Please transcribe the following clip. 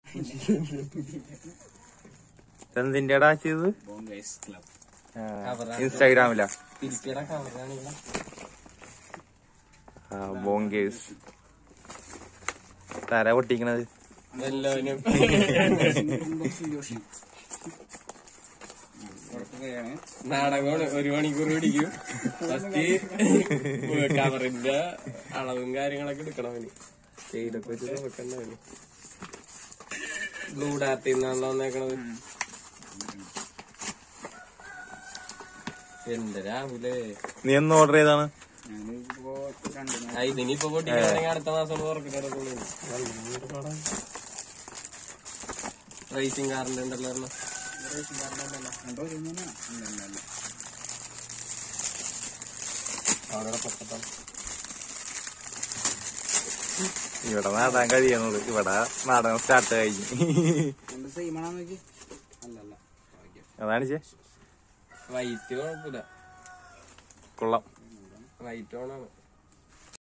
എന്തിന്റെടാ ചെയ്തത് ബോംബേസ് ക്ലബ് ഇൻസ്റ്റാഗ്രാമിലാ തിരിക്കട കവറാണ് ബോങ്കേഴ്സ് തര പൊട്ടിക്കണത് എല്ലാവരും നാടകമാണ് ഒരു മണിക്കൂർ പിടിക്കും ഫസ്റ്റ് കവറിന്റെ അളവും കാര്യങ്ങളൊക്കെ എടുക്കണം അവന് ചെയ്തൊക്കെ വെച്ച് നോക്കണ്ട അവന് ബ്ലൂ ഡാർട്ടിൽ നിന്നാണല്ലോ വന്നേക്കണത് എന്ത് രാവിലെ നീ എന്ന് ഓർഡർ ചെയ്താണ് ഞാനിപ്പോ രണ്ടു ആ, ഇതിനിപ്പോ പൊട്ടിക്കണമെങ്കിൽ അടുത്ത മാസം തുറക്കിട്ടുള്ളൂ റേസിംഗ് കാറിന്റെ ഉണ്ടല്ലോ ഒരെണ്ണം. രണ്ടോ മൂന്നോ ഇല്ല ഇല്ല ഇല്ല അവിടെ പൊക്കത്താണ് ഇവിടെ നാടാൻ കഴിയുന്നത് ഇവിടെ നാടകം സ്റ്റാർട്ട് കഴിഞ്ഞു രണ്ട് സെയിം ആണോ നോക്കി അല്ലല്ല ഓക്കെ അതാണ് ചേ വൈറ്റ് കുഴപ്പമില്ല കൊള്ളാം വൈറ്റ് ഓണാണ്